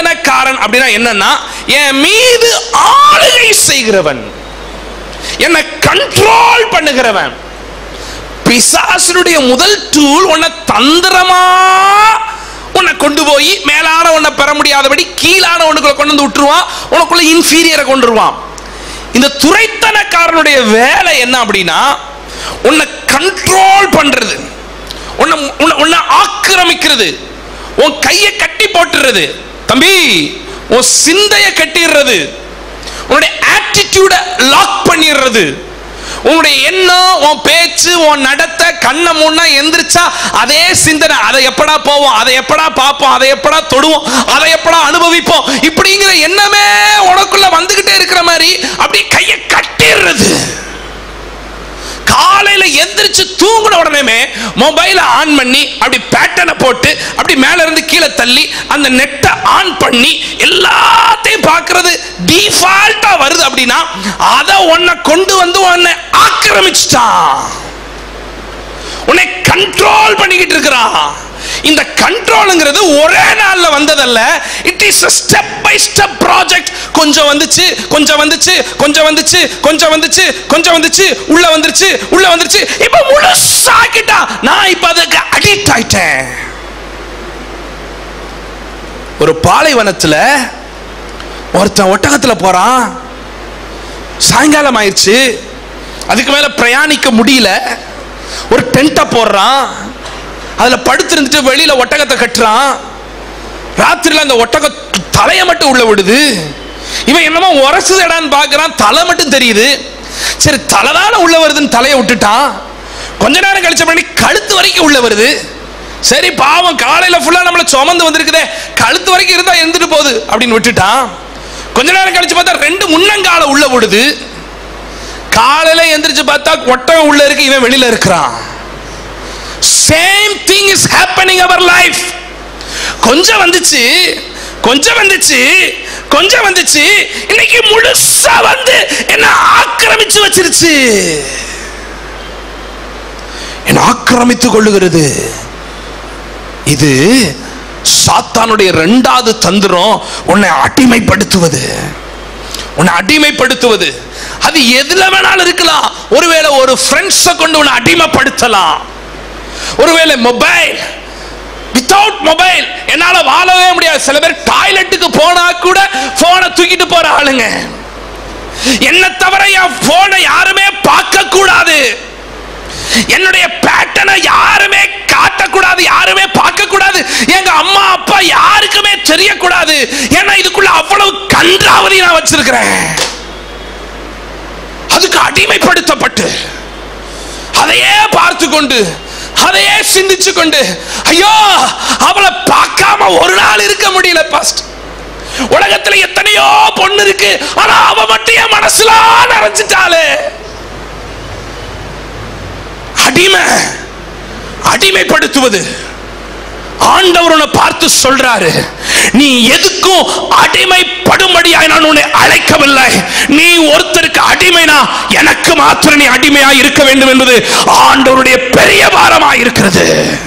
துரைத்தனக்காரன் அப்படின்னா என்னன்னா என் மீது ஆளுகை செய்கிறவன் என்னை கண்ட்ரோல் பண்ணுகிறவன் பிசாசனுடைய முதல் டூல் உன்னை தந்திரமா உன்னை கொண்டு போய் மேலான உன்னை பெற முடியாதபடி கீழான ஒண்ணுக்குள்ள கொண்டு வந்து விட்டுருவான் உனக்குள்ள இன்ஃபீரியரை கொண்டுருவான் இந்த துரைத்தனக்காரனுடைய வேலை என்ன அப்படின்னா உன்னை கண்ட்ரோல் பண்றது உன்னை உன்னை உன்னை ஆக்கிரமிக்கிறது உன் கையை கட்டி போட்டுறது தம்பி உன் சிந்தையை கட்டிடுறது உன்னுடைய ஆட்டிடியூட லாக் பண்ணிடுறது உன்னுடைய எண்ணம் உன் பேச்சு உன் நடத்தை கண்ணை முன்னா எந்திரிச்சா அதே சிந்தனை அதை எப்படா போவோம் அதை எப்படா பார்ப்போம் அதை எப்படா தொடுவோம் அதை எப்படா அனுபவிப்போம் இப்படிங்கிற எண்ணமே உனக்குள்ள வந்துகிட்டே இருக்கிற மாதிரி அப்படியே கையை கட்டிடுறது காலையில எந்திரிச்சு தூங்குன உடனே மொபைலை ஆன் பண்ணி அப்படி பேட்டர்னை போட்டு அப்படி மேல இருந்து கீழே தள்ளி அந்த நெட்டை ஆன் பண்ணி எல்லாத்தையும் பார்க்கிறது டிஃபால்ட்டா வருது அப்படின்னா அதை உன்னை கொண்டு வந்து உன்னை ஆக்கிரமிச்சிட்டான் உன்னை கண்ட்ரோல் பண்ணிக்கிட்டு இருக்கிறான் இந்த கண்ட்ரோலுங்கிறது ஒரே நாள்ல வந்ததல்ல it is step by step project கொஞ்சம் வந்துச்சு கொஞ்சம் வந்துச்சு கொஞ்சம் வந்துச்சு கொஞ்சம் வந்துச்சு கொஞ்சம் வந்துச்சு உள்ள வந்துருச்சு உள்ள வந்துருச்சு இப்ப முழுசாக்கிட்டா நான் இப்ப அதுக்கு அடிக்ட் ஆயிட்டேன் ஒரு பாலைவனத்துல ஒருத்தன் ஒட்டகத்துல போறான் சாயங்காலம் ஆயிடுச்சு அதுக்கு மேல பிரயாணிக்க முடியல ஒரு டென்ட்டை போடுறான் அதுல படுத்திருந்துட்டு வெளியில ஒட்டகத்தை கட்டுறான் ராத்திரில அந்த ஒட்டக தலையை மட்டும் உள்ள விடுது இவன் என்னமோ உரசுதடான்னு பார்க்கறான் தலை மட்டும் தெரியுது சரி தலைதான உள்ள வருதுன்னு தலையை விட்டுட்டான் கொஞ்ச நேரம் கழிச்ச பண்ணி கழுத்து வரைக்கும் உள்ள வருது சரி பாவம் காலையில ஃபுல்லா நம்மள சுமந்து வந்திருக்குதே கழுத்து வரைக்கும் இருந்தா இருந்துட்டு போகுது அப்படின்னு விட்டுட்டான் கொஞ்ச நேரம் கழிச்சு பார்த்தா ரெண்டு முன்னங்கால உள்ள விடுது காலையில எந்திரிச்சு பார்த்தா ஒட்டகம் உள்ள இருக்கு இவன் வெளியில இருக்கிறான் same thing is happening our life கொஞ்சம் வந்துச்சு கொஞ்சம் வந்துச்சு கொஞ்சம் வந்துச்சு இன்னைக்கு முழுசா வந்து என்ன ஆக்கிரமிச்சு வச்சிருச்சு என்ன ஆக்கிரமித்துக் கொள்ளுகிறது இது சாத்தானுடைய இரண்டாவது தந்திரம் உன்னை அடிமைப்படுத்துவது உன்னை அடிமைப்படுத்துவது அது எதுல வேணாலும் இருக்கலாம் ஒருவேளை ஒரு ஃப்ரெண்ட்ஸை கொண்டு உன்னை அடிமைப்படுத்தலாம் ஒருவேளை மொபைல் வித்தவுட் மொபைல் என்னால வாழவே முடியாது சில பேர் டாய்லெட்டுக்கு போனா கூட போனை தூக்கிட்டு போற ஆளுங்க என்ன தவிர என் போனை யாருமே பார்க்க கூடாது என்னுடைய பேட்டனை யாருமே காட்டக்கூடாது யாருமே பார்க்க கூடாது எங்க அம்மா அப்பா யாருக்குமே தெரியக்கூடாது ஏன்னா இதுக்குள்ள அவ்வளவு கன்றாவதி நான் வச்சிருக்கிறேன் அதுக்கு அடிமைப்படுத்தப்பட்டு அதையே பார்த்து கொண்டு அதையே சிந்திச்சு கொண்டு ஐயோ அவளை பார்க்காம ஒரு நாள் இருக்க முடியல பாஸ்ட் உலகத்துல எத்தனையோ பொண்ணு இருக்கு ஆனா அவ மட்டும் என் மனசுல நிறைஞ்சிட்டாளே அடிமை அடிமைப்படுத்துவது ஆண்டவர் உன்னை பார்த்து சொல்றாரு நீ எதுக்கும் அடிமைப்படும்படியாய் நான் உன்னை அழைக்கவில்லை நீ ஒருத்தருக்கு அடிமைனா எனக்கு மாத்திரம் நீ அடிமையாய் இருக்க வேண்டும் என்பது ஆண்டவருடைய பெரிய பாரமாய் இருக்கிறது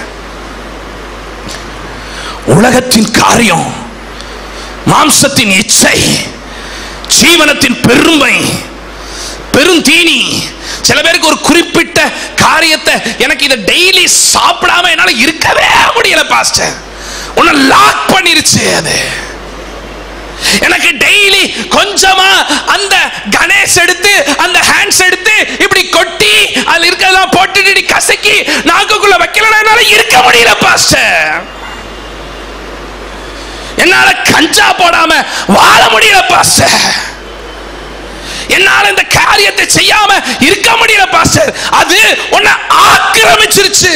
உலகத்தின் காரியம் மாம்சத்தின் இச்சை ஜீவனத்தின் பெருமை பெருந்தீனி சில பேருக்கு ஒரு குறிப்பிட்ட காரியத்தை எனக்கு இதை டெய்லி சாப்பிடாம என்னால இருக்கவே முடியல பாஸ்டர் உன்னை லாக் பண்ணிருச்சு அது எனக்கு டெய்லி கொஞ்சமா அந்த கணேஷ் எடுத்து அந்த ஹேண்ட்ஸ் எடுத்து இப்படி கொட்டி அதுல இருக்கிறதெல்லாம் போட்டுட்டு இப்படி கசக்கி நாக்குக்குள்ள வைக்கலன்னா என்னால இருக்க முடியல பாஸ்டர் என்னால கஞ்சா போடாம வாழ முடியல பாஸ்டர் என்னால இந்த காரியத்தை செய்யாம இருக்க முடியல பாஸ்டர் அது உன்னை ஆக்கிரமிச்சிருச்சு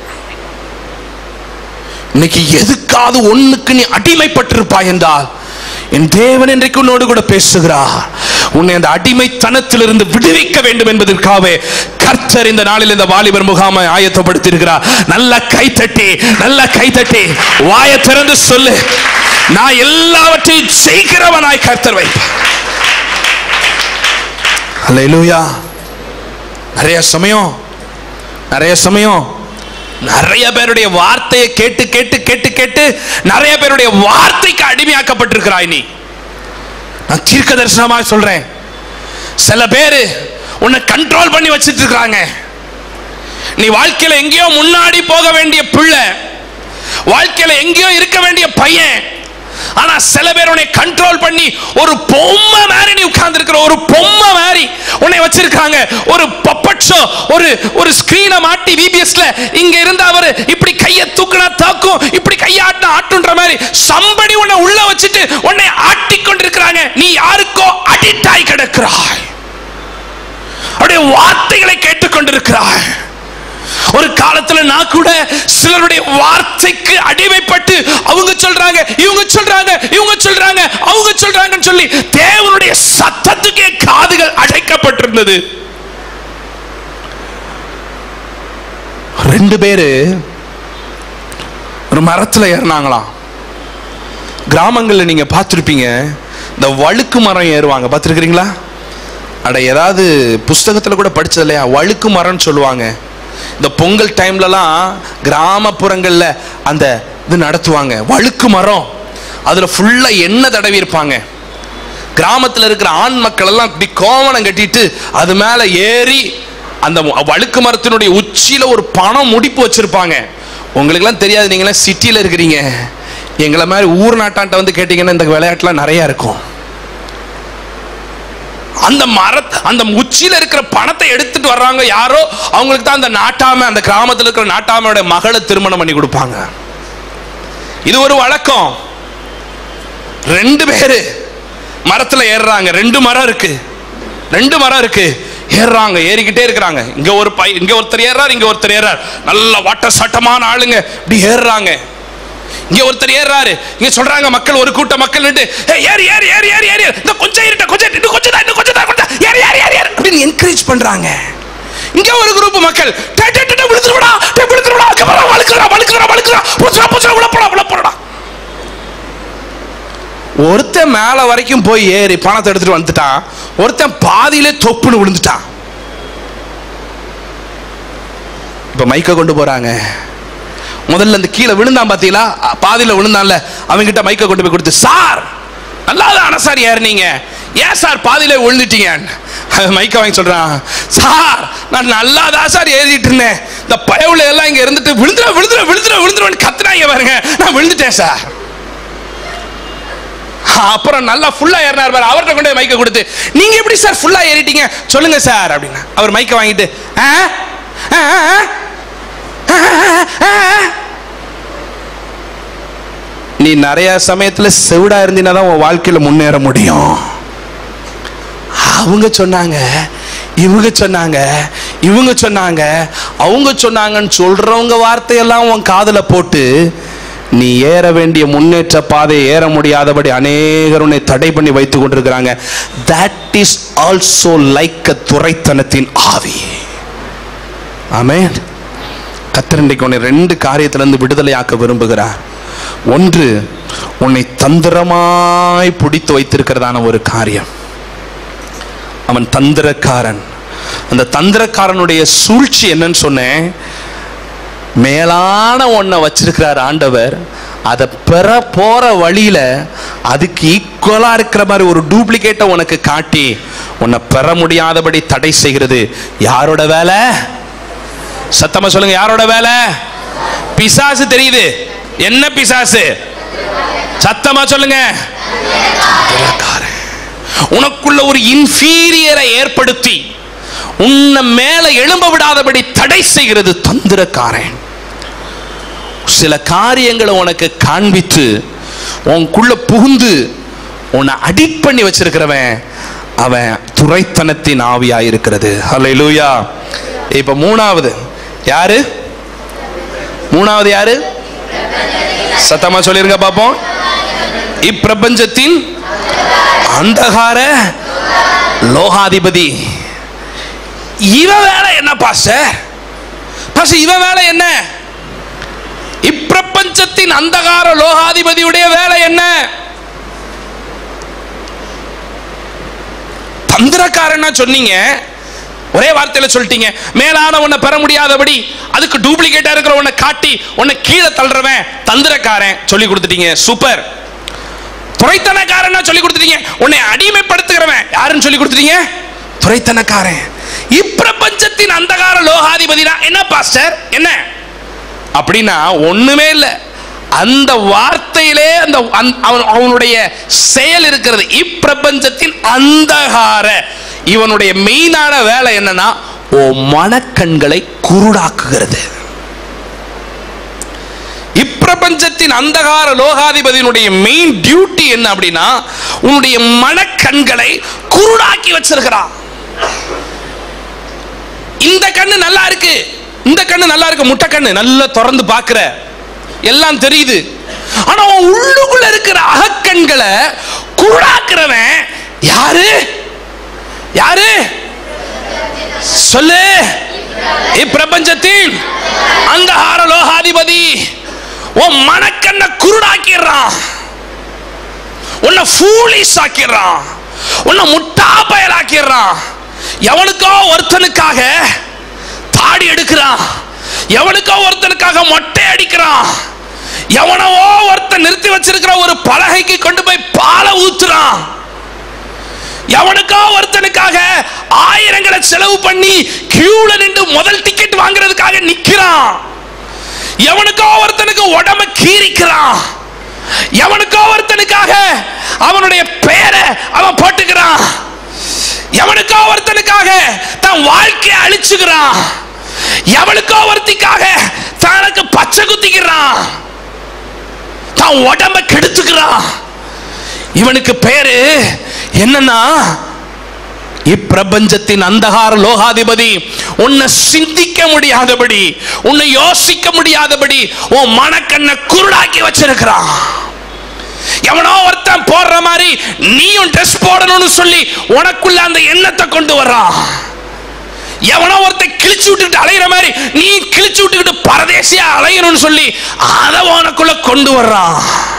இன்னைக்கு எதுக்காவது ஒண்ணுக்கு நீ அடிமைப்பட்டிருப்பாய் என்றால் என் தேவன் இன்றைக்கு உன்னோடு கூட பேசுகிறார் உன்னை அந்த அடிமைத்தனத்திலிருந்து விடுவிக்க வேண்டும் என்பதற்காகவே கர்த்தர் இந்த நாளில் இந்த வாலிபர் முகாமை ஆயத்தப்படுத்தியிருக்கிறார் நல்ல கைத்தட்டி நல்ல கைத்தட்டி வாயை திறந்து சொல்லு நான் எல்லாவற்றையும் செய்கிறவனாய் கர்த்தர் வைப்பேன் அல்லேலூயா நிறைய சமயம் நிறைய சமயம் நிறைய பேருடைய வார்த்தையை கேட்டு கேட்டு கேட்டு கேட்டு நிறைய பேருடைய வார்த்தைக்கு அடிமையாக்கப்பட்டிருக்கிறாய் நீ நான் தீர்க்க தரிசனமா சொல்றேன் சில பேரு உன்னை கண்ட்ரோல் பண்ணி வச்சிட்டு இருக்காங்க நீ வாழ்க்கையில எங்கேயோ முன்னாடி போக வேண்டிய பிள்ளை வாழ்க்கையில எங்கேயோ இருக்க வேண்டிய பையன் ஆனா சில பேர் உன்னை கண்ட்ரோல் பண்ணி ஒரு பொம்மை மாதிரி நீ உட்கார்ந்து இருக்கிற ஒரு பொம்மை மாதிரி உன்னை வச்சிருக்காங்க ஒரு பப்பட் ஷோ ஒரு ஒரு ஸ்கிரீனை மாட்டி விபிஎஸ்ல இங்க இருந்து அவர் இப்படி கையை தூக்குனா தாக்கும் இப்படி கையை ஆட்டினா ஆட்டுன்ற மாதிரி சம்படி உன்னை உள்ள வச்சுட்டு உன்னை ஆட்டி கொண்டிருக்கிறாங்க நீ யாருக்கோ அடிக்ட் ஆகி கிடக்கிறாய் அவருடைய வார்த்தைகளை கேட்டுக்கொண்டிருக்கிறாய் ஒரு காலத்துல நான் கூட சிலருடைய வார்த்தைக்கு அடிமைப்பட்டு அவங்க சொல்றாங்க இவங்க சொல்றாங்க இவங்க சொல்றாங்க அவங்க சொல்றாங்கன்னு சொல்லி தேவனுடைய சத்தத்துக்கே காதுகள் அடைக்கப்பட்டிருந்தது ரெண்டு பேரு ஒரு மரத்துல ஏறினாங்களாம் கிராமங்கள்ல நீங்க பார்த்துருப்பீங்க இந்த வழுக்கு மரம் ஏறுவாங்க பார்த்துருக்கிறீங்களா அட ஏதாவது புஸ்தகத்துல கூட படிச்சது இல்லையா வழுக்கு மரம்னு சொல்லுவாங்க இந்த பொங்கல் டைம்லலாம் கிராமப்புறங்கள்ல அந்த இது நடத்துவாங்க வழுக்கு மரம் அதுல ஃபுல்லா எண்ணெய் தடவி இருப்பாங்க கிராமத்துல இருக்கிற ஆண் மக்கள் எல்லாம் இப்படி கோவணம் கட்டிட்டு அது மேல ஏறி அந்த வழுக்கு மரத்தினுடைய உச்சியில ஒரு பணம் முடிப்பு வச்சிருப்பாங்க உங்களுக்கெல்லாம் தெரியாது நீங்களாம் சிட்டியில் இருக்கிறீங்க எங்களை மாதிரி ஊர் நாட்டான்ட்ட வந்து கேட்டீங்கன்னா இந்த விளையாட்டுலாம் நிறைய இருக்கும் அந்த மர அந்த உச்சியில இருக்கிற பணத்தை எடுத்துட்டு வர்றாங்க யாரோ அவங்களுக்கு தான் அந்த நாட்டாம அந்த கிராமத்தில் இருக்கிற நாட்டாமையோட மகளை திருமணம் பண்ணி கொடுப்பாங்க இது ஒரு வழக்கம் ரெண்டு பேரு மரத்துல ஏறுறாங்க ரெண்டு மரம் இருக்கு ரெண்டு மரம் இருக்கு ஏறுறாங்க ஏறிக்கிட்டே இருக்கிறாங்க இங்க ஒரு பை இங்க ஒருத்தர் ஏறார் இங்க ஒருத்தர் ஏறார் நல்ல வாட்ட சட்டமான ஆளுங்க இப்படி ஏறுறாங்க இங்க ஒருத்தர் ஏறாரு இங்க சொல்றாங்க மக்கள் ஒரு கூட்ட மக்கள் நின்று "ஏய், ஏறு ஏறு ஏறு ஏறு ஏறு இந்த கொஞ்சம் இருட்ட கொஞ்சம் இன்னும் கொஞ்சம் தான் இன்னும் கொஞ்சம் தான் கொஞ்சம் ஏறு ஏறு ஏறு ஏறு அப்படின்னு என்கரேஜ் பண்றாங்க இங்க ஒரு குரூப் மக்கள் டே டே டே விழுந்துருடா டே விழுந்துருடா கவரா வழுக்குறா வழுக்குறா வழுக்குறா புச்சுறா புச்சுறா உள்ள போடா உள்ள போடா ஒருத்தன் மேல வரைக்கும் போய் ஏறி பணத்தை எடுத்துட்டு வந்துட்டான் ஒருத்தன் பாதியிலே தொப்புன்னு விழுந்துட்டான் இப்ப மைக்க கொண்டு போறாங்க முதல்ல அந்த கீழே விழுந்தான் பாத்தீங்களா அ- பாதியில விழுந்தான்ல அவன்கிட்ட மைக்க கொண்டு போய் கொடுத்து சார் நல்லா தானே சார் ஏறினீங்க ஏன் சார் பாதியில விழுந்துட்டீங்க அவன் மைக்க வாங்கி சொல்றான் சார் நான் நல்லா தான் சார் ஏறிட்டு இருந்தேன் இந்த பயவுல எல்லாம் இங்க இருந்துட்டு விழுந்துட விழுந்துட விழுந்துட விழுந்துருவேன் கத்துனாங்க பாருங்க நான் விழுந்துட்டேன் சார் அப்புறம் நல்லா ஃபுல்லா ஏறினார் பாரு அவர்கிட்ட கொண்டு போய் மைக்க கொடுத்து நீங்க எப்படி சார் ஃபுல்லா ஏறிட்டீங்க சொல்லுங்க சார் அப்படின்னா அவர் மைக்க வாங்கிட்டு "ஆ? ஆ, ஆ, ஆ, ஆ, ஆ, ஆ." நீ நிறைய சமயத்துல செவிடா இருந்தீனா தான் உன் வாழ்க்கையில முன்னேற முடியும் அவங்க சொன்னாங்க இவங்க சொன்னாங்க இவங்க சொன்னாங்க அவங்க சொன்னாங்கன்னு சொல்றவங்க வார்த்தையெல்லாம் உன் காதுல போட்டு நீ ஏற வேண்டிய முன்னேற்ற பாதையை ஏற முடியாதபடி அநேகர் உன்னை தடை பண்ணி வைத்துக் கொண்டிருக்கிறாங்க that is also like a துரைத்தனத்தின் ஆவி ஆமென் கத்தர் இன்றைக்கு உன்னை ரெண்டு காரியத்திலிருந்து விடுதலையாக்க விரும்புகிறார் ஒன்று உன்னை தந்திரமாய் பிடித்து வைத்திருக்கிறதான ஒரு காரியம் அவன் தந்திரக்காரன் அந்த தந்திரக்காரனுடைய சூழ்ச்சி என்னன்னு சொன்னேன் மேலான ஒன்றை வச்சிருக்கிறார் ஆண்டவர் அதை பெற போற வழியில அதுக்கு ஈக்குவலா இருக்கிற மாதிரி ஒரு டூப்ளிகேட்டை உனக்கு காட்டி உன்னை பெற முடியாதபடி தடை செய்கிறது யாரோட வேலை சத்தமா சொல்லுங்க யாரோட வேலை பிசாசு தெரியுது என்ன பிசாசு சத்தமா சொல்லுங்க தந்திரக்காரன். உனக்குள்ள ஒரு இன்ஃபீரியரை ஏற்படுத்தி உன்னை மேல எழும்ப விடாதபடி தடை செய்கிறது தந்திரக்காரன் சில காரியங்களை உனக்கு காண்பித்து உனக்குள்ள புகுந்து உன்னை அடிட் பண்ணி வச்சிருக்கிறவன் அவன் துரைத்தனத்தின் ஆவியா இருக்கிறது ஹalleluya இப்ப மூணாவது யாரு மூணாவது யாரு சத்தமா சொல்லிருங்க பாப்போம் இப்பிரபஞ்சத்தின் அந்தகார லோகாதிபதி இவ வேலை என்ன பாஸ்டர் பாஸ்டர் இவ வேலை என்ன இப்பிரபஞ்சத்தின் அந்தகார லோகாதிபதியுடைய வேலை என்ன தந்திரக்காரன்னா சொன்னீங்க ஒரே வார்த்தையில சொல்லிட்டீங்க மேலான உன்னை பெற முடியாதபடி அதுக்கு டூப்ளிகேட்டா இருக்கிற உன்னை காட்டி உன்னை கீழே தள்ளுறவன் தந்திரக்காரன் சொல்லி கொடுத்துட்டீங்க சூப்பர் துறைத்தனக்காரன் சொல்லி கொடுத்துட்டீங்க உன்னை அடிமைப்படுத்துகிறவன் யாருன்னு சொல்லி கொடுத்துட்டீங்க துறைத்தனக்காரன் இப்பிரபஞ்சத்தின் அந்தகார லோகாதிபதினா என்ன பாஸ்டர் என்ன அப்படின்னா ஒண்ணுமே இல்லை அந்த வார்த்தையிலே அந்த அந்த- அவன்- அவனுடைய செயல் இருக்கிறது இப்பிரபஞ்சத்தின் அந்தகார இவனுடைய மெயினான வேலை என்னன்னா ஓ மனக்கண்களை குருடாக்குகிறது இப்பிரபஞ்சத்தின் அந்தகார லோகாதிபதியினுடைய மெயின் டியூட்டி என்ன அப்படின்னா உன்னுடைய மனக்கண்களை குருடாக்கி வச்சிருக்கிறான் இந்த கண்ணு நல்லா இருக்கு இந்த கண்ணு நல்லா இருக்கு முட்டை கண்ணு நல்லா திறந்து பார்க்கிற எல்லாம் தெரியுது ஆனா உன் உள்ளுக்குள்ள இருக்கிற அகக்கண்களை குருடாக்குறவன் யாரு யாரு சொல்லு இப்பிரபஞ்சத்தில் அந்தகார லோகாதிபதி உன் மனக்கண்ணை குருடாக்கிடுறான் உன்னை ஃபூலிஷ் ஆக்கிடுறான் உன்னை முட்டா பயலாக்கிடுறான் எவனுக்கோ ஒருத்தனுக்காக தாடி எடுக்கிறான் எவனுக்கோ ஒருத்தனுக்காக மொட்டை அடிக்கிறான் எவனவோ ஒருத்தன் நிறுத்தி வச்சிருக்கிற ஒரு பலகைக்கு கொண்டு போய் பாலை ஊத்துறான் எவனுக்கோ ஒருத்தனுக்காக ஆயிரங்களை செலவு பண்ணி கியூல நின்று முதல் டிக்கெட் வாங்குறதுக்காக நிக்கிறான் எவனுக்கோ ஒருத்தனுக்கு உடம்ப கீறிக்கிறான் எவனுக்கோ ஒருத்தனுக்காக அவனுடைய பெயரை அவன் போட்டுக்கிறான் எவனுக்கோ ஒருத்தனுக்காக தன் வாழ்க்கையை அழிச்சுக்கிறான் எவனுக்கோ ஒருத்திக்காக தனக்கு பச்சை குத்திக்கிறான் தான் உடம்ப கெடுத்துக்கிறான் இவனுக்கு பேரு என்னன்னா இப்பிரபஞ்சத்தின் அந்தகார லோகாதிபதி உன்னை சிந்திக்க முடியாதபடி உன்னை யோசிக்க முடியாதபடி உன் மனக்கண்ணை குருடாக்கி வச்சிருக்கிறான் எவனோ ஒருத்தன் போடுற மாதிரி நீயும் ட்ரெஸ் போடணும்னு சொல்லி உனக்குள்ள அந்த எண்ணத்தை கொண்டு வர்றான் எவனோ ஒருத்தன் கிழிச்சு விட்டுக்கிட்டு அலையிற மாதிரி நீ கிழிச்சு விட்டுக்கிட்டு பரதேசியா அலையணும்னு சொல்லி அதை உனக்குள்ள கொண்டு வர்றான்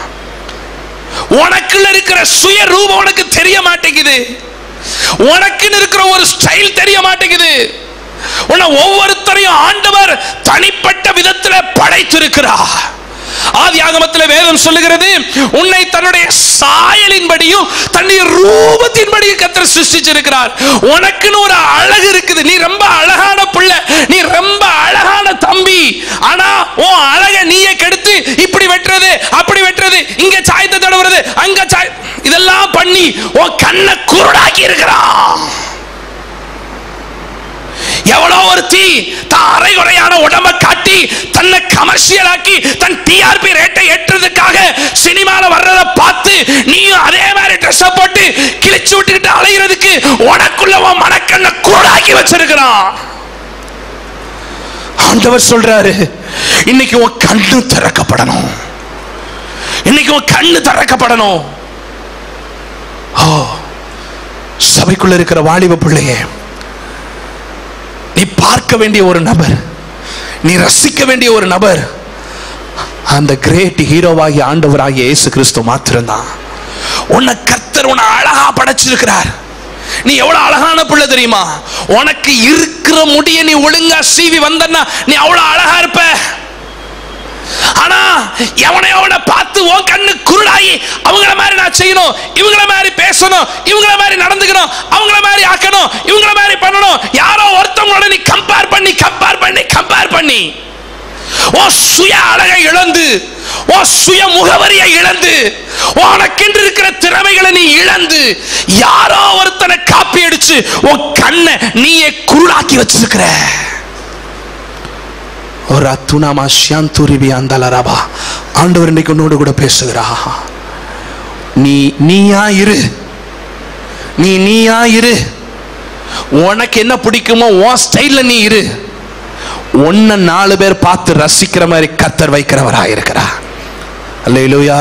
உனக்குள்ள இருக்கிற சுய ரூபம் உனக்கு தெரிய மாட்டேங்குது உனக்குன்னு இருக்கிற ஒரு ஸ்டைல் தெரிய மாட்டேங்குது உன்னை ஒவ்வொருத்தரையும் ஆண்டவர் தனிப்பட்ட விதத்துல படைத்திருக்கிறார் ஆதி ஆகமத்தில் வேதம் சொல்லுகிறது உன்னை தன்னுடைய சாயலின்படியும் தன்னுடைய ரூபத்தின்படியும் கத்தர் சிருஷ்டிச்சிருக்கிறார் உனக்குன்னு ஒரு அழகு இருக்குது நீ ரொம்ப அழகான பிள்ளை நீ ரொம்ப அழகான தம்பி ஆனா உன் அழக நீயே கெடுத்து இப்படி வெட்டுறது அப்படி வெட்டுறது இங்க சாயத்தை தடவுறது அங்க சாய் இதெல்லாம் பண்ணி உன் கண்ணை குருடாக்கி இருக்கிறான் எவ்வளோ ஒருத்தி தான் அரைகுறையான உடம்ப காட்டி தன்னை கமர்ஷியல் ஆக்கி தன் டிஆர்பி ரேட்டை ஏற்றுறதுக்காக சினிமால வர்றத பார்த்து நீயும் அதே மாதிரி ட்ரெஸ் போட்டு கிழிச்சு விட்டுக்கிட்டு அலைகிறதுக்கு உனக்குள்ள உன் மனக்கண்ணை கூடாக்கி வச்சிருக்கிறான் ஆண்டவர் சொல்றாரு இன்னைக்கு உன் கண்ணு திறக்கப்படணும் இன்னைக்கு உன் கண்ணு திறக்கப்படணும் ஓ சபைக்குள்ள இருக்கிற வாலிப பிள்ளையே நீ பார்க்க வேண்டிய ஒரு நபர் நீ ரசிக்க வேண்டிய ஒரு நபர் அந்த கிரேட் ஹீரோவாகிய ஆண்டவராகிய இயேசு கிறிஸ்து மாத்திரம்தான் உன்னை கர்த்தர் உன்னை அழகா படைச்சிருக்கிறார் நீ எவ்வளவு அழகான பிள்ளை தெரியுமா உனக்கு இருக்கிற முடிய நீ ஒழுங்கா சீவி வந்தன்னா நீ அவ்வளவு அழகா இருப்ப ஆனா எவனை எவனை பார்த்து உன் கண்ணு குருடாகி அவங்கள மாதிரி நான் செய்யணும் இவங்கள மாதிரி பேசணும் இவங்கள மாதிரி நடந்துக்கணும் அவங்கள மாதிரி ஆக்கணும் இவங்கள மாதிரி பண்ணணும் யாரோ ஒருத்தவங்களோட நீ கம்பேர் பண்ணி கம்பேர் பண்ணி கம்பேர் பண்ணி ஓ சுய அழகை இழந்து ஓ சுய முகவரியை இழந்து உனக்கென்று இருக்கிற திறமைகளை நீ இழந்து யாரோ ஒருத்தனை காப்பி அடிச்சு உன் கண்ணை நீயே குருடாக்கி வச்சிருக்கிற ஒரு அத்துணாமா ஷியாந்துரிபி அந்தலரபா ஆண்டவர் இன்னைக்கு உன்னோடு கூட பேசுகிறா நீ நீயா இரு நீ நீயா இரு உனக்கு என்ன பிடிக்குமோ உன் ஸ்டைல்ல நீ இரு உன்னை நாலு பேர் பார்த்து ரசிக்கிற மாதிரி கத்தர் வைக்கிறவராக இருக்கிறா அல்லேலூயா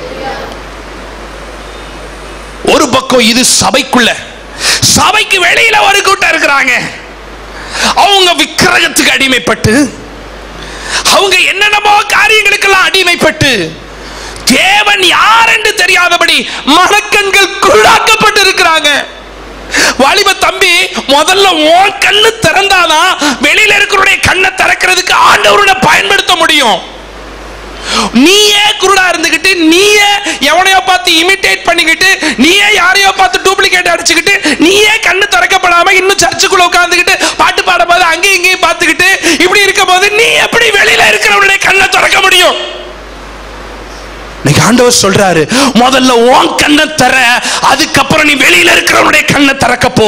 ஒரு பக்கம் இது சபைக்குள்ள சபைக்கு வெளியில ஒரு கூட்டம் இருக்கிறாங்க அவங்க விக்கிரகத்துக்கு அடிமைப்பட்டு அவங்க என்னென்னமோ காரியங்களுக்கெல்லாம் அடிமைப்பட்டு தேவன் யார் என்று தெரியாதபடி மனக்கண்கள் குழாக்கப்பட்டு இருக்கிறாங்க வாலிப தெரியுமா தம்பி முதல்ல உன் கண்ணு திறந்தாதான் வெளியில இருக்கிறவருடைய கண்ணை திறக்கிறதுக்கு ஆண்டவருடைய பயன்படுத்த முடியும் நீயே குருடா இருந்துகிட்டு நீயே எவனையோ பார்த்து இமிட்டேட் பண்ணிக்கிட்டு நீயே யாரையோ பார்த்து டூப்ளிகேட் அடிச்சுக்கிட்டு நீயே கண்ணு திறக்கப்படாம இன்னும் சர்ச்சுக்குள்ள உட்கார்ந்துக்கிட்டு பாட்டு பாடும்போது அங்கேயும் இங்கேயும் பார்த்துக்கிட்டு இப்படி இருக்கும் போது நீ எப்படி வெளியில இருக்கிறவனுடைய கண்ணை திறக்க முடியும் இன்னைக்கு ஆண்டவர் சொல்றாரு முதல்ல உன் கண்ணை தர அதுக்கப்புறம் நீ வெளியில இருக்கிறவனுடைய கண்ணை திறக்க போ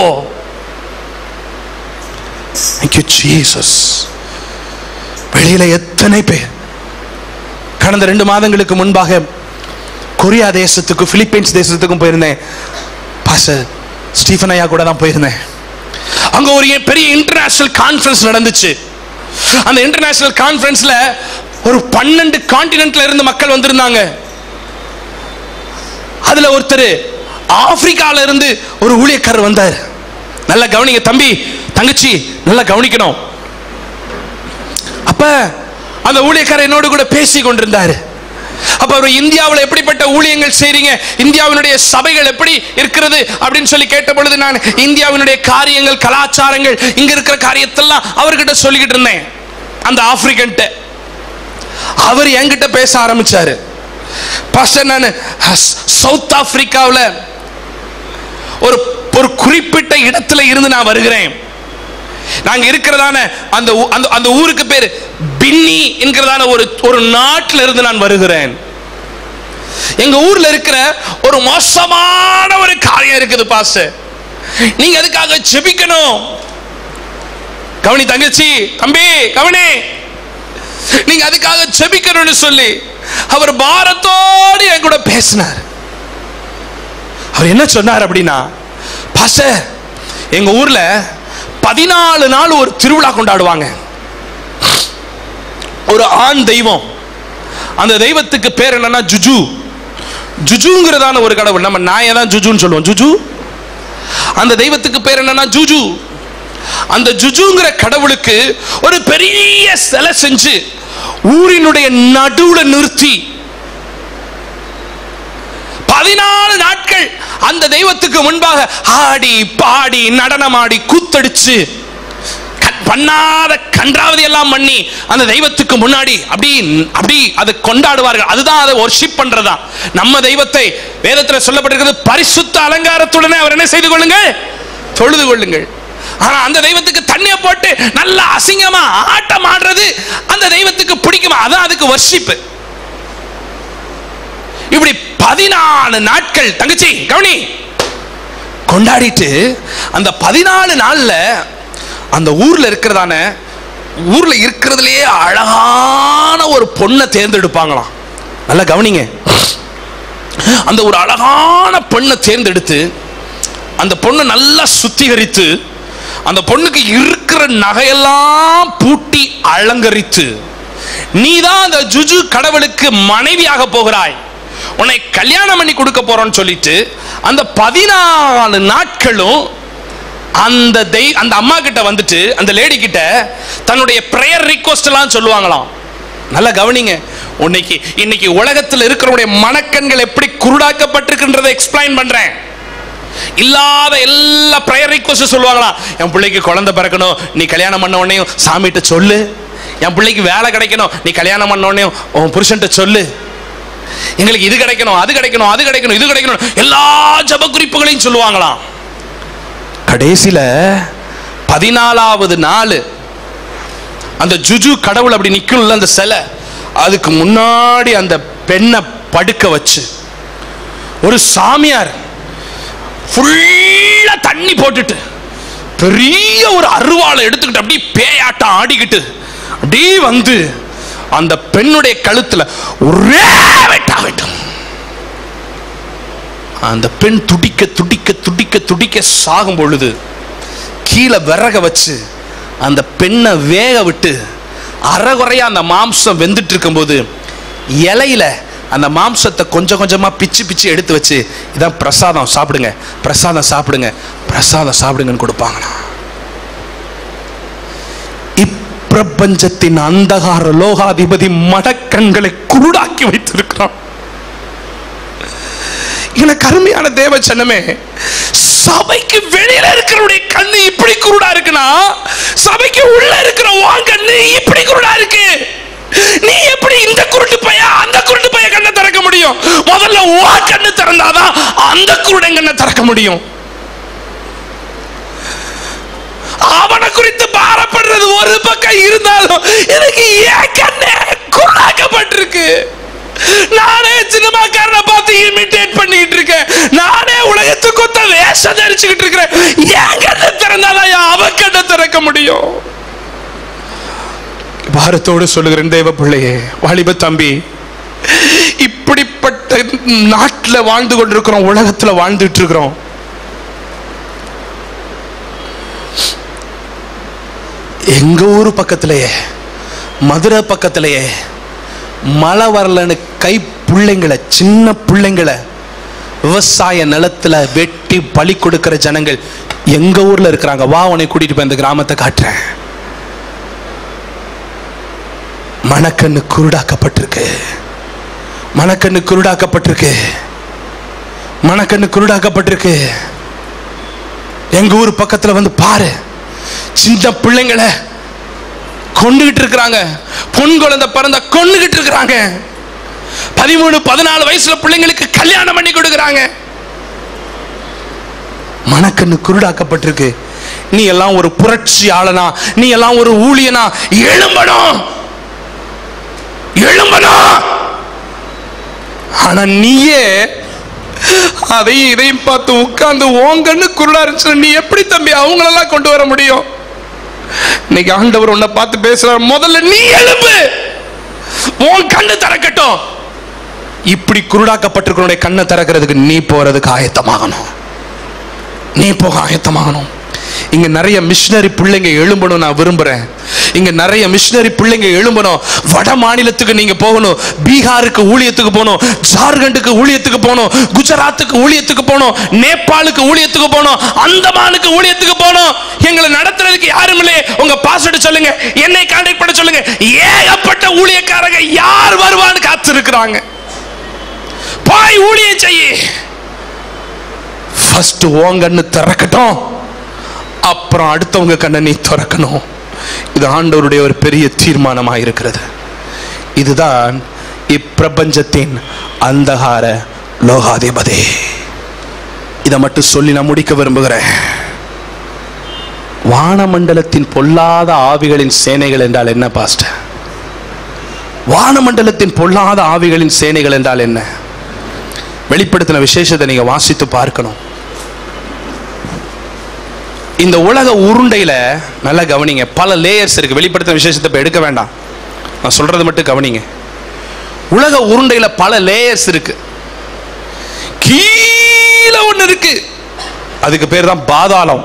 Thank you, Jesus. வெளியில எத்தனை பேர் கடந்த ரெண்டு மாதங்களுக்கு முன்பாக கொரியா தேசத்துக்கும் பிலிப்பைன்ஸ் தேசத்துக்கும் போயிருந்தேன் பாச ஸ்டீஃபன் ஐயா கூட தான் போயிருந்தேன் அங்க ஒரு பெரிய இன்டர்நேஷனல் கான்ஃபரன்ஸ் நடந்துச்சு அந்த இன்டர்நேஷனல் கான்ஃபரன்ஸ்ல ஒரு பன்னெண்டு கான்டினென்ட்ல இருந்து மக்கள் வந்திருந்தாங்க அதுல ஒருத்தர் ஆப்பிரிக்கால இருந்து ஒரு ஊழியக்காரர் வந்தார் நல்லா கவனிங்க தம்பி தங்கச்சி நல்லா கவனிக்கணும் அப்ப அந்த ஊழியக்காரர் என்னோடு கூட பேசி கொண்டிருந்தாரு அப்ப அவர் இந்தியாவில் எப்படிப்பட்ட ஊழியங்கள் செய்றீங்க இந்தியாவினுடைய சபைகள் எப்படி இருக்கிறது அப்படின்னு சொல்லி கேட்ட பொழுது நான் இந்தியாவினுடைய காரியங்கள் கலாச்சாரங்கள் இங்க இருக்கிற காரியத்தெல்லாம் அவர்கிட்ட சொல்லிக்கிட்டு இருந்தேன் அந்த ஆப்பிரிக்கன்ட்ட அவர் என்கிட்ட பேச ஆரம்பிச்சாரு பாஸ்டர் நான் சவுத் ஆப்பிரிக்காவில் ஒரு ஒரு குறிப்பிட்ட இடத்துல இருந்து நான் வருகிறேன் நாங்க இருக்கிறதான அந்த ஊ- அந்த அந்த ஊருக்கு பேர் பின்னி என்கிறதான ஒரு ஒரு நாட்டில இருந்து நான் வருகிறேன் எங்க ஊர்ல இருக்கிற ஒரு மோசமான ஒரு காரியம் இருக்குது பாஸ் நீங்க அதுக்காக ஜெபிக்கணும் கவனி தங்கச்சி தம்பி கவனி நீங்க அதுக்காக ஜெபிக்கணும்னு சொல்லி அவர் பாரத்தோடு என் கூட பேசினார் அவர் என்ன சொன்னார் அப்படின்னா பாஸ்டர் எங்க ஊர்ல பதினாலு நாள் ஒரு திருவிழா கொண்டாடுவாங்க ஒரு ஆண் தெய்வம் அந்த தெய்வத்துக்கு பேர் என்னன்னா ஜுஜு ஜுஜுங்கிறதான ஒரு கடவுள் நம்ம நாயை தான் ஜுஜுன்னு சொல்லுவோம் ஜுஜு அந்த தெய்வத்துக்கு பேர் என்னன்னா ஜுஜு அந்த ஜுஜுங்கிற கடவுளுக்கு ஒரு பெரிய சிலை செஞ்சு ஊரினுடைய நடுவுல நிறுத்தி பதினாலு நாட்கள் அந்த தெய்வத்துக்கு முன்பாக ஆடி பாடி நடனமாடி கூத்தடிச்சு க- பண்ணாத கன்றாவதி எல்லாம் பண்ணி அந்த தெய்வத்துக்கு முன்னாடி அப்படி அப்படி அதை கொண்டாடுவார்கள் அதுதான் அதை ஒர்ஷிப் பண்றதா நம்ம தெய்வத்தை வேதத்துல சொல்லப்பட்டிருக்கிறது பரிசுத்த அலங்காரத்துடனே அவர் என்ன செய்து கொள்ளுங்கள் தொழுது கொள்ளுங்கள் ஆனா அந்த தெய்வத்துக்கு தண்ணியை போட்டு நல்ல அசிங்கமா ஆட்டம் ஆடுறது அந்த தெய்வத்துக்கு பிடிக்குமா அதான் அதுக்கு வர்ஷிப்பு இப்படி பதினாலு நாட்கள் தங்கச்சி கவனி கொண்டாடிட்டு அந்த பதினாலு நாள்ல அந்த ஊர்ல இருக்கிறதான ஊர்ல இருக்கிறதுலயே அழகான ஒரு பொண்ணை தேர்ந்தெடுப்பாங்களாம் நல்லா கவனிங்க அந்த ஒரு அழகான பெண்ணை தேர்ந்தெடுத்து அந்த பொண்ணை நல்லா சுத்திகரித்து அந்த பொண்ணுக்கு இருக்கிற நகையெல்லாம் பூட்டி அலங்கரித்து நீதான் அந்த ஜுஜு கடவுளுக்கு மனைவியாக போகிறாய் உன்னை கல்யாணம் பண்ணி கொடுக்க போறோம்னு சொல்லிட்டு அந்த பதினாலு நாட்களும் அந்த தெய் அந்த அம்மா கிட்ட வந்துட்டு அந்த லேடி கிட்ட தன்னுடைய ப்ரேயர் ரிக்வஸ்ட் எல்லாம் சொல்லுவாங்களாம் நல்லா கவனிங்க இன்னைக்கு இன்னைக்கு உலகத்தில் இருக்கிறவருடைய மனக்கண்கள் எப்படி குருடாக்கப்பட்டிருக்கின்றதை எக்ஸ்பிளைன் பண்றேன் இல்லாத எல்லா ப்ரேயர் ரிக்வஸ்ட் சொல்லுவாங்களாம் என் பிள்ளைக்கு குழந்தை பிறக்கணும் நீ கல்யாணம் பண்ண உடனே சாமிகிட்ட சொல்லு என் பிள்ளைக்கு வேலை கிடைக்கணும் நீ கல்யாணம் பண்ண உடனே உன் புருஷன்ட்ட சொல்லு எங்களுக்கு இது கிடைக்கணும் அது கிடைக்கணும் அது கிடைக்கணும் இது கிடைக்கணும் எல்லா ஜப குறிப்புகளையும் சொல்லுவாங்களாம் கடைசியில பதினாலாவது நாள் அந்த ஜுஜு கடவுள் அப்படி நிக்கும்ல அந்த சிலை அதுக்கு முன்னாடி அந்த பெண்ணை படுக்க வச்சு ஒரு சாமியார் ஃபுல்லா தண்ணி போட்டுட்டு பெரிய ஒரு அருவாளை எடுத்துக்கிட்டு அப்படியே பேயாட்டம் ஆடிக்கிட்டு அப்படியே வந்து அந்த பெண்ணுடைய கழுத்துல ஒரே வெட்டா வெட்டும் அந்த பெண் துடிக்க துடிக்க துடிக்க துடிக்க சாகும் பொழுது கீழே விறக வச்சு அந்த பெண்ணை வேக விட்டு அறகுறையா அந்த மாம்சம் வெந்துட்டு இருக்கும்போது இலையில அந்த மாம்சத்தை கொஞ்சம் கொஞ்சமா பிச்சு பிச்சு எடுத்து வச்சு இதான் பிரசாதம் சாப்பிடுங்க பிரசாதம் சாப்பிடுங்க பிரசாதம் சாப்பிடுங்கன்னு கொடுப்பாங்களாம் இப்பிரபஞ்சத்தின் அந்தகார லோகாதிபதி மடக்கண்களை குருடாக்கி வைத்திருக்கிறான் எனக்கு அருமையான தேவ சனமே சபைக்கு வெளியில இருக்கிறவருடைய கண்ணு இப்படி குருடா இருக்குன்னா சபைக்கு உள்ள இருக்கிற உன் கண்ணு இப்படி குருடா இருக்கு நீ எப்படி இந்த குருட்டு பைய அந்த குருட்டு பைய கண்ணை திறக்க முடியும் முதல்ல உன் கண்ணு திறந்தாதான் அந்த குருடன் கண்ணை திறக்க முடியும் அவனை குறித்து பாரப்படுறது ஒரு பக்கம் இருந்தாலும் எனக்கு ஏன் கண்ணே குருடாக்கப்பட்டிருக்கு நானே சினிமாக்காரனை பார்த்து இமிட்டேட் பண்ணிக்கிட்டு இருக்கேன் நானே உலகத்துக்கு கொத்த வேஷம் தரிச்சுக்கிட்டு இருக்கிறேன் என் கண்ணை திறந்தாதான் என் அவன் கண்ணை திறக்க முடியும் பாரத்தோடு சொல்லுகிறேன் தேவ பிள்ளையே வாலிப தம்பி இப்படிப்பட்ட நாட்டில் வாழ்ந்து கொண்டிருக்கிறோம் உலகத்துல வாழ்ந்துட்டு இருக்கிறோம் எங்க ஊர் பக்கத்திலேயே மதுரை பக்கத்திலேயே மழை வரலன்னு கை பிள்ளைங்களை சின்ன பிள்ளைங்களை விவசாய நிலத்துல வெட்டி பலி கொடுக்கிற ஜனங்கள் எங்க ஊர்ல இருக்கிறாங்க வா உன்னை கூட்டிட்டு போய் இந்த கிராமத்தை காட்டுறேன் மணக்கண்ணு குருடாக்கப்பட்டிருக்கு மணக்கண்ணு குருடாக்கப்பட்டிருக்கு மணக்கண்ணு குருடாக்கப்பட்டிருக்கு எங்க ஊர் பக்கத்துல வந்து பாரு சின்ன பிள்ளைங்களை கொண்டுகிட்டு இருக்கிறாங்க பொன் குழந்தை பிறந்த கொண்டுகிட்டு இருக்கிறாங்க பதிமூணு பதினாலு வயசுல பிள்ளைங்களுக்கு கல்யாணம் பண்ணி கொடுக்கறாங்க மனக்கண்ணு குருடாக்கப்பட்டிருக்கு நீ எல்லாம் ஒரு புரட்சி ஆளனா நீ எல்லாம் ஒரு ஊழியனா எழும்பணும் எழும்பணும் ஆனா நீயே அதையும் இதையும் பார்த்து உட்கார்ந்து ஓங்கன்னு குருடா இருந்துச்சு நீ எப்படி தம்பி அவங்களெல்லாம் கொண்டு வர முடியும் இன்னைக்கு ஆண்டவர் உன்னை பார்த்து பேசுறார் முதல்ல நீ எழும்பு உன் கண்ணு திறக்கட்டும் இப்படி குருடாக்கப்பட்டிருக்கிறவனுடைய கண்ணை திறக்கிறதுக்கு நீ போறதுக்கு ஆயத்தமாகணும் நீ போக ஆயத்தமாகணும் இங்க நிறைய மிஷினரி பிள்ளைங்க எழும்பணும் நான் விரும்புறேன் இங்க நிறைய மிஷினரி பிள்ளைங்க எழும்பணும் வட மாநிலத்துக்கு நீங்க போகணும் பீகாருக்கு ஊழியத்துக்கு போகணும் ஜார்க்கண்டுக்கு ஊழியத்துக்கு போகணும் குஜராத்துக்கு ஊழியத்துக்கு போகணும் நேபாளுக்கு ஊழியத்துக்கு போகணும் அந்தமானுக்கு ஊழியத்துக்கு போகணும் எங்களை நடத்துறதுக்கு யாரும் இல்லையே உங்க பாஸ்வேர்டு சொல்லுங்க என்னை கான்டாக்ட் பண்ண சொல்லுங்க ஏகப்பட்ட ஊழியக்காரங்க யார் வருவான்னு காத்திருக்கிறாங்க போய் ஊழியம் செய்யி ஃபர்ஸ்ட் உன் கண்ணு திறக்கட்டும் அப்புறம் அடுத்தவங்க கண்ணை நீ திறக்கணும் இது ஆண்டவருடைய ஒரு பெரிய தீர்மானமாக இருக்கிறது இதுதான் இப்பிரபஞ்சத்தின் அந்தகார லோகாதிபதி இதை மட்டும் சொல்லி நான் முடிக்க விரும்புகிறேன் வானமண்டலத்தின் பொல்லாத ஆவிகளின் சேனைகள் என்றால் என்ன பாஸ்டர் வானமண்டலத்தின் பொல்லாத ஆவிகளின் சேனைகள் என்றால் என்ன வெளிப்படுத்தின விசேஷத்தை நீங்க வாசித்து பார்க்கணும் இந்த உலக உருண்டையில நல்லா கவனிங்க பல லேயர்ஸ் இருக்கு வெளிப்படுத்தின விசேஷத்தை இப்ப எடுக்க வேண்டாம் நான் சொல்றது மட்டும் கவனிங்க உலக உருண்டையில பல லேயர்ஸ் இருக்கு கீழே ஒண்ணு இருக்கு அதுக்கு பேர் தான் பாதாளம்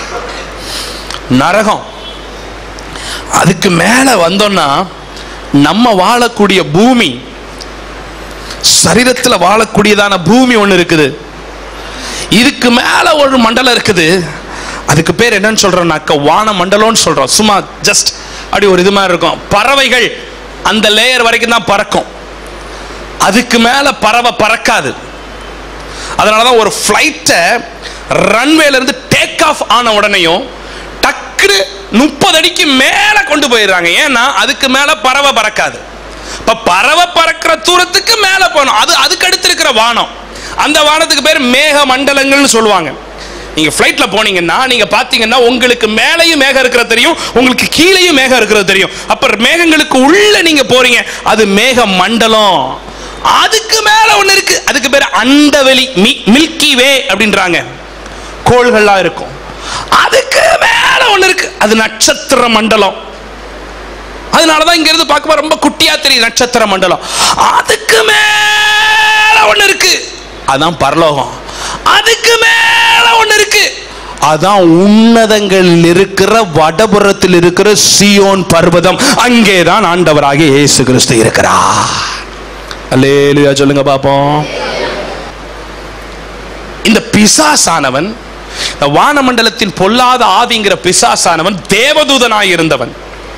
நரகம் அதுக்கு மேல வந்தோம்னா நம்ம வாழக்கூடிய பூமி சரீரத்துல வாழக்கூடியதான பூமி ஒண்ணு இருக்குது இதுக்கு மேல ஒரு மண்டலம் இருக்குது அதுக்கு பேர் என்னன்னு சொல்றோம்னாக்க வான மண்டலம்னு சொல்றோம் சும்மா ஜஸ்ட் அப்படி ஒரு இது மாதிரி இருக்கும் பறவைகள் அந்த லேயர் வரைக்கும் தான் பறக்கும் அதுக்கு மேல பறவை பறக்காது அதனாலதான் ஒரு ஃப்ளைட்டை ரன்வேல இருந்து டேக் ஆஃப் ஆன உடனேயும் டக்குனு முப்பது அடிக்கு மேல கொண்டு போயிடுறாங்க ஏன்னா அதுக்கு மேல பறவை பறக்காது இப்ப பறவை பறக்கிற தூரத்துக்கு மேல போகணும் அது அதுக்கு அடுத்து இருக்கிற வானம் அந்த வானத்துக்கு பேர் மேக மண்டலங்கள்னு சொல்லுவாங்க நீங்க ஃப்ளைட்ல போனீங்கன்னா நீங்க பாத்தீங்கன்னா உங்களுக்கு மேலேயும் மேகம் இருக்கிறது தெரியும் உங்களுக்கு கீழேயும் மேகம் இருக்கிறது தெரியும் அப்ப மேகங்களுக்கு உள்ள நீங்க போறீங்க அது மேக மண்டலம் அதுக்கு மேல ஒண்ணு இருக்கு அதுக்கு பேர் அண்டவெளி மில்கி வே அப்படின்றாங்க கோள்கள்லாம் இருக்கும் அதுக்கு மேல ஒண்ணு இருக்கு அது நட்சத்திர மண்டலம் அதனாலதான் இங்க இருந்து பார்க்கும்போது ரொம்ப குட்டியா தெரியும் நட்சத்திர மண்டலம் அதுக்கு மேல ஒண்ணு இருக்கு அதான் பரலோகம் அதுக்கு மேல ஒண்ணு இருக்கு அதான் உன்னதங்களில் இருக்கிற வடபுறத்தில் இருக்கிற சியோன் பர்வதம் அங்கேதான் ஆண்டவராகிய இயேசு கிறிஸ்து இருக்கிறார் அல்லேலுயா சொல்லுங்க பாப்போம் இந்த பிசாசானவன் இந்த வானமண்டலத்தின் பொல்லாத ஆவிங்கிற பிசாசானவன் தேவதூதனாய் இருந்தவன்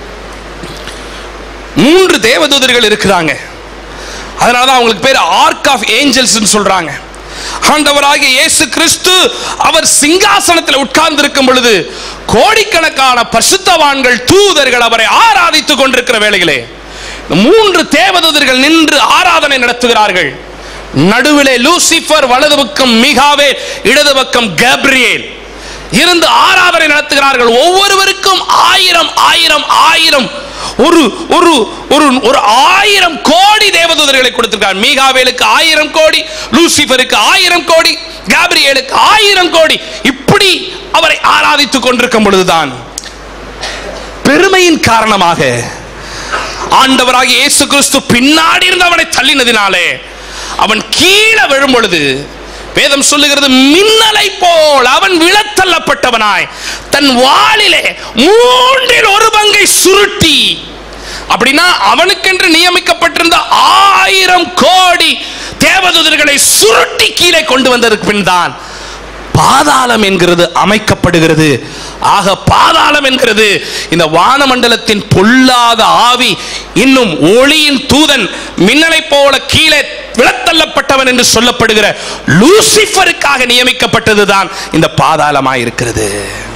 மூன்று தேவதூதர்கள் இருக்கிறாங்க அதனாலதான் அவங்களுக்கு பேர் ஆர்க் ஆஃப் ஏஞ்சல்ஸ் சொல்றாங்க ஆண்டவராகிய இயேசு கிறிஸ்து அவர் சிங்காசனத்தில் உட்கார்ந்து இருக்கும் பொழுது கோடிக்கணக்கான பரிசுத்தவான்கள் தூதர்கள் அவரை ஆராதித்துக் கொண்டிருக்கிற வேளையிலே இந்த மூன்று தேவதூதர்கள் நின்று ஆராதனை நடத்துகிறார்கள் நடுவிலே லூசிபர் வலது பக்கம் மிகாவே இடது பக்கம் கேப்ரியேல் இருந்து ஆராதனை நடத்துகிறார்கள் ஒவ்வொருவருக்கும் ஆயிரம் ஆயிரம் ஆயிரம் ஒரு ஒரு ஒரு ஒரு ஆயிரம் கோடி தேவதூதர்களை கொடுத்திருக்கார் மீகாவேலுக்கு ஆயிரம் கோடி லூசிபருக்கு ஆயிரம் கோடி காபிரியேலுக்கு ஆயிரம் கோடி இப்படி அவரை ஆராதித்துக் கொண்டிருக்கும் பொழுதுதான் பெருமையின் காரணமாக ஆண்டவராகிய இயேசு கிறிஸ்து பின்னாடி இருந்து அவனை தள்ளினதினாலே அவன் கீழே விழும் பொழுது வேதம் சொல்லுகிறது மின்னலை போல் அவன் விழத்தள்ளப்பட்டவனாய் தன் வாளிலே மூன்றில் ஒரு பங்கை சுருட்டி அப்படின்னா அவனுக்கென்று நியமிக்கப்பட்டிருந்த ஆயிரம் கோடி தேவதூதர்களை சுருட்டி கீழே கொண்டு வந்ததற்கு பின் தான் பாதாளம் என்கிறது அமைக்கப்படுகிறது ஆக பாதாளம் என்கிறது இந்த வானமண்டலத்தின் பொல்லாத ஆவி இன்னும் ஒளியின் தூதன் மின்னலை போல கீழே விழத்தள்ளப்பட்டவன் என்று சொல்லப்படுகிற லூசிஃபருக்காக நியமிக்கப்பட்டதுதான் இந்த பாதாளமாய் இருக்கிறது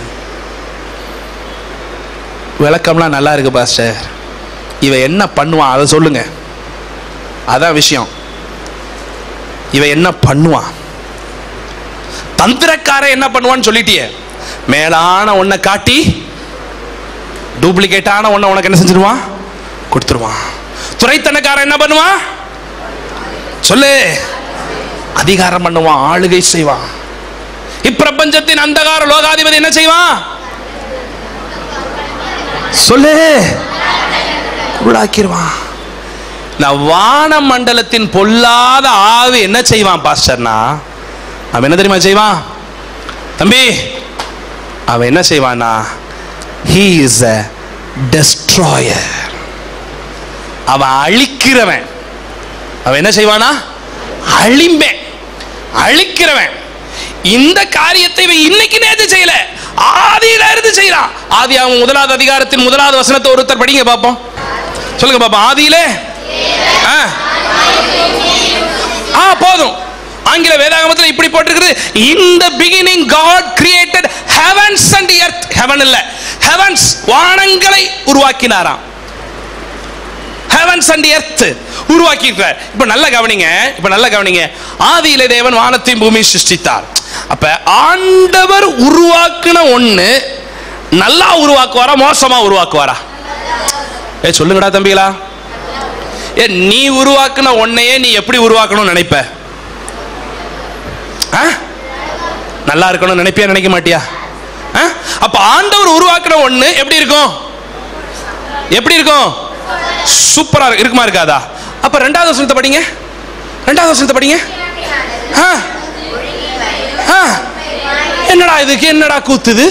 விளக்கம்லாம் நல்லா இருக்கு பாஸ்டர் இவ என்ன பண்ணுவான் அதை சொல்லுங்க அதான் விஷயம் இவ என்ன பண்ணுவான் தந்திரக்காரன் என்ன பண்ணுவான்னு சொல்லிட்டியே மேலான ஒன்றை காட்டி டூப்ளிகேட்டான ஒன்றை உனக்கு என்ன செஞ்சிருவான் கொடுத்துருவான் துறைத்தனக்காரன் என்ன பண்ணுவான் சொல்லு அதிகாரம் பண்ணுவான் ஆளுகை செய்வான் இப்பிரபஞ்சத்தின் அந்தகார லோகாதிபதி என்ன செய்வான் சொல்லு உள்ளாக்கிடுவான் நான் வான மண்டலத்தின் பொல்லாத ஆவி என்ன செய்வான் பாஸ்டர்னா அவன் என்ன தெரியுமா செய்வான் தம்பி அவன் என்ன செய்வானா ஹீ இஸ் அ டெஸ்ட்ராயர் அவன் அழிக்கிறவன் அவன் என்ன செய்வானா அழிம்பேன் அழிக்கிறவன் இந்த காரியத்தை இவன் இன்னைக்கு நேத்து செய்யல ஆதியில இருந்து செய்யறான் ஆதி அவன் முதலாவது அதிகாரத்தின் முதலாவது வசனத்தை ஒருத்தர் படிங்க பார்ப்போம் சொல்லுங்க பாப்போம் ஆதியிலே ஆ. ஆ போதும் ஆங்கில வேதாகமத்தில் இப்படி போட்டிருக்குது in the beginning God created heavens and earth heaven இல்ல ஹெவன்ஸ் வானங்களை உருவாக்கினாராம் ஹெவன்ஸ் அண்ட் எர்த் உருவாக்கியிருக்கிறார் இப்ப நல்ல கவனிங்க இப்ப நல்ல கவனிங்க ஆதியிலே தேவன் வானத்தையும் பூமி சிருஷ்டித்தார் அப்ப ஆண்டவர் உருவாக்குன ஒண்ணு நல்லா உருவாக்குவாரா மோசமா உருவாக்குவாரா ஏ சொல்லுங்கடா தம்பிகளா ஏ நீ உருவாக்குன ஒன்னையே நீ எப்படி உருவாக்கணும்னு நினைப்ப ஆ? நல்லா இருக்கணும்னு நினைப்பியா நினைக்க மாட்டியா ஆ? அப்ப ஆண்டவர் உருவாக்குன ஒண்ணு எப்படி இருக்கும் எப்படி இருக்கும் சூப்பரா இருக்கு- இருக்குமா இருக்காதா அப்ப ரெண்டாவது வசனத்தை படிங்க ரெண்டாவது வசனத்தை படிங்க ஆ. ஆ. என்னடா இதுக்கு என்னடா கூத்துது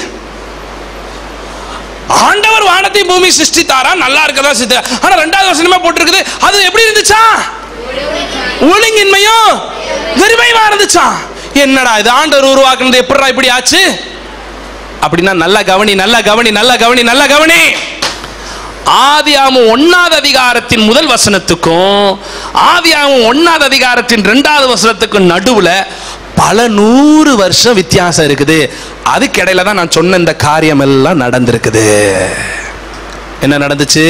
ஆண்டவர் வானத்தையும் பூமி சிருஷ்டித்தாரா நல்லா இருக்கதா சித்த ஆனா ரெண்டாவது வசனமே போட்டிருக்குது அது எப்படி இருந்துச்சா ஒழுங்கின்மையும் வெறுமையுமா இருந்துச்சா என்னடா இது ஆண்டவர் உருவாக்குனது எப்படிடா இப்படி ஆச்சு அப்படின்னா நல்லா கவனி நல்லா கவனி நல்லா கவனி நல்லா கவனி ஆதியாமம் ஒன்னாவது அதிகாரத்தின் முதல் வசனத்துக்கும் ஆதியாமம் ஒன்னாவது அதிகாரத்தின் ரெண்டாவது வசனத்துக்கும் நடுவுல பல நூறு வருஷம் வித்தியாசம் இருக்குது அதுக்கு இடையில தான் நான் சொன்ன இந்த காரியம் எல்லாம் நடந்திருக்குது என்ன நடந்துச்சு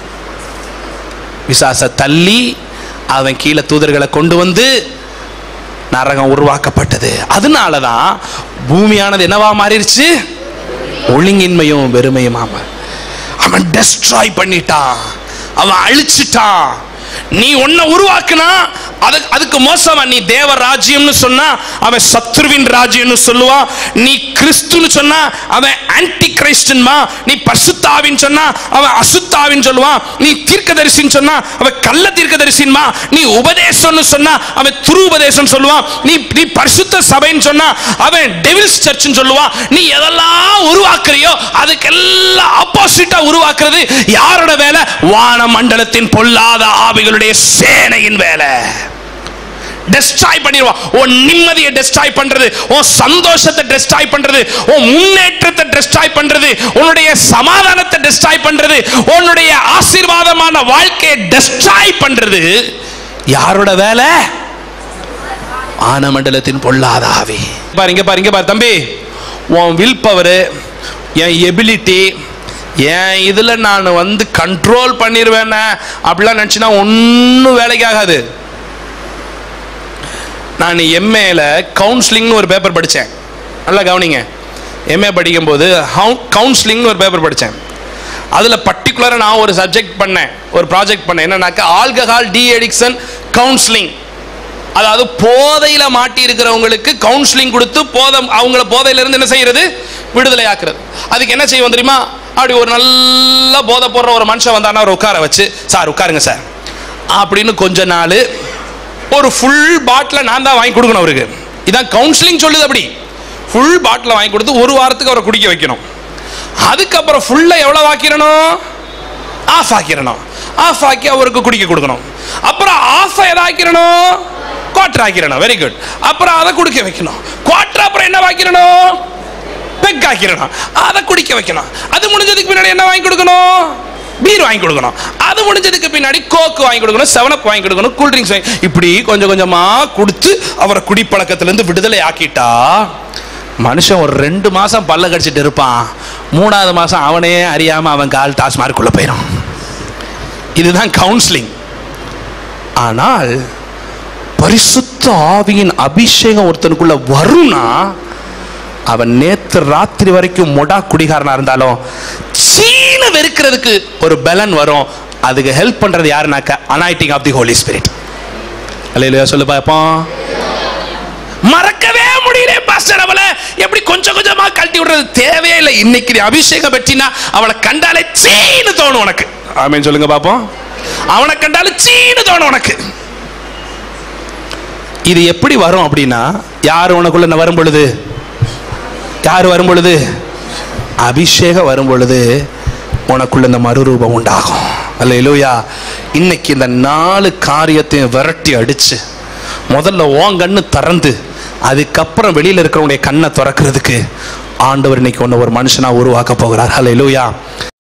விசாச தள்ளி அவன் கீழே தூதர்களை கொண்டு வந்து நரகம் உருவாக்கப்பட்டது அதனால தான் பூமியானது என்னவா மாறிடுச்சு ஒழுங்கின்மையும் வெறுமையுமாம அவன் டெஸ்ட்ராய் பண்ணிட்டான் அவன் அழிச்சிட்டான் நீ ஒன்ன உருவாக்குனா அது அதுக்கு மோசமா நீ தேவ ராஜ்யம்னு சொன்னா அவன் சத்ருவின் ராஜ்யம்னு சொல்லுவான் நீ கிறிஸ்துன்னு சொன்னா அவன் ஆன்டி கிரைஸ்டன்மா நீ பரிசுத்தாவின்னு சொன்னா அவன் அசுத்தாவின்னு சொல்லுவான் நீ தீர்க்கதரிசின்னு சொன்னா அவன் கள்ள தீர்க்கதரிசின்மா நீ உபதேசம்னு சொன்னா அவன் துருபதேசம் சொல்லுவான் நீ நீ பரிசுத்த சபைன்னு சொன்னா அவன் டெவில்ஸ் சர்ச்னு சொல்லுவான் நீ எதெல்லாம் உருவாக்குறியோ அதுக்கெல்லாம் ஆப்போசிட்டா உருவாக்குறது யாரோட வேலை வான மண்டலத்தின் பொல்லாத ஆவிகளுடைய சேனையின் வேலை டெஸ்ட்ராய் பண்ணிடுவான் உன் நிம்மதியை டெஸ்ட்ராய் பண்றது உன் சந்தோஷத்தை டெஸ்ட்ராய் பண்றது உன் முன்னேற்றத்தை டெஸ்ட்ராய் பண்றது உன்னுடைய சமாதானத்தை டெஸ்ட்ராய் பண்றது உன்னுடைய ஆசீர்வாதமான வாழ்க்கையை டெஸ்ட்ராய் பண்றது யாரோட வேலை வானமண்டலத்தின் பொல்லாத ஆவி பாரு இங்க பாரு இங்க பாரு தம்பி உன் வில் பவர் என் எபிலிட்டி என் இதில் நான் வந்து கண்ட்ரோல் பண்ணிடுவேன் அப்படிலாம் நினச்சினா ஒன்றும் வேலைக்கு ஆகாது நான் எம்ஏல கவுன்சிலிங்னு ஒரு பேப்பர் படித்தேன் நல்லா கவனிங்க எம்ஏ படிக்கும்போது கவுன்சிலிங்னு ஒரு பேப்பர் படித்தேன் அதில் பர்டிகுலராக நான் ஒரு சப்ஜெக்ட் பண்ணேன் ஒரு ப்ராஜெக்ட் பண்ணேன் என்னன்னாக்கா ஆல்கஹால் டி எடிக்ஷன் கவுன்சிலிங் அதாவது போதையில் மாட்டி இருக்கிறவங்களுக்கு கவுன்சிலிங் கொடுத்து போதை அவங்கள போதையிலிருந்து என்ன செய்யறது விடுதலை ஆக்குறது அதுக்கு என்ன செய்வோம் தெரியுமா அப்படி ஒரு நல்ல போதை போடுற ஒரு மனுஷன் வந்தானா அவர் உட்கார வச்சு சார் உட்காருங்க சார் அப்படின்னு கொஞ்ச நாள் ஒரு ஃபுல் பாட்டில் நான் தான் வாங்கி கொடுக்கணும் அவருக்கு இதான் கவுன்சிலிங் சொல்லுது அப்படி ஃபுல் பாட்டில் வாங்கி கொடுத்து ஒரு வாரத்துக்கு அவரை குடிக்க வைக்கணும் அதுக்கப்புறம் ஃபுல்லாக எவ்வளோ ஆக்கிடணும் ஆஃப் ஆக்கிடணும் ஆஃப் ஆக்கி அவருக்கு குடிக்க கொடுக்கணும் அப்புறம் ஆஃப் எதை ஆக்கிடணும் குவாட்டர் ஆக்கிடணும் வெரி குட் அப்புறம் அதை குடிக்க வைக்கணும் குவாட்டர் அப்புறம் என்ன ஆக்கிடணும் பெக் ஆக்கிடணும் அதை குடிக்க வைக்கணும் அது முடிஞ்சதுக்கு பின்னாடி என்ன வாங்கி கொடுக்கணும் பீர் வாங்கி கொடுக்கணும் அது முடிஞ்சதுக்கு பின்னாடி கோக்கு வாங்கி கொடுக்கணும் செவனப் வாங்கி கொடுக்கணும் கூல் ட்ரிங்க்ஸ் வாங்கி இப்படி கொஞ்சம் கொஞ்சமா கொடுத்து அவரை குடிப்பழக்கத்திலிருந்து விடுதலை ஆக்கிட்டா மனுஷன் ஒரு ரெண்டு மாசம் பல்ல கடிச்சிட்டு இருப்பான் மூணாவது மாசம் அவனே அறியாம அவன் கால் டாஸ்மார்க்குள்ள போயிடும் இதுதான் கவுன்சிலிங் ஆனால் பரிசுத்த ஆவியின் அபிஷேகம் ஒருத்தனுக்குள்ள வரும்னா அவன் நேத்து ராத்திரி வரைக்கும் மொடா குடிகாரனா இருந்தாலும் சீன வெறுக்கிறதுக்கு ஒரு பலன் வரும் அதுக்கு ஹெல்ப் பண்றது யாருனாக்க anointing of the Holy Spirit அல்லையா சொல்லு பார்ப்போம் மறக்கவே முடியல பாஸ்டர் அவளை எப்படி கொஞ்சம் கொஞ்சமா கழட்டி விடுறது தேவையே இல்லை இன்னைக்கு நீ அபிஷேகம் பெற்றினா அவளை கண்டாலே சீனு தோணும் உனக்கு ஆமேன்னு சொல்லுங்க பாப்போம் அவனை கண்டாலே சீனு தோணும் உனக்கு இது எப்படி வரும் அப்படின்னா யார் உனக்குள்ள வரும் பொழுது யார் வரும் பொழுது அபிஷேகம் வரும் பொழுது உனக்குள்ள இந்த மறுரூபம் உண்டாகும் அல்ல இல்லையா இன்னைக்கு இந்த நாலு காரியத்தையும் விரட்டி அடிச்சு முதல்ல உன் கண்ணு திறந்து அதுக்கப்புறம் வெளியில இருக்கிறவனுடைய கண்ணை திறக்கிறதுக்கு ஆண்டவர் இன்னைக்கு ஒன்று ஒரு மனுஷனா உருவாக்க போகிறார் அல்ல இல்லையா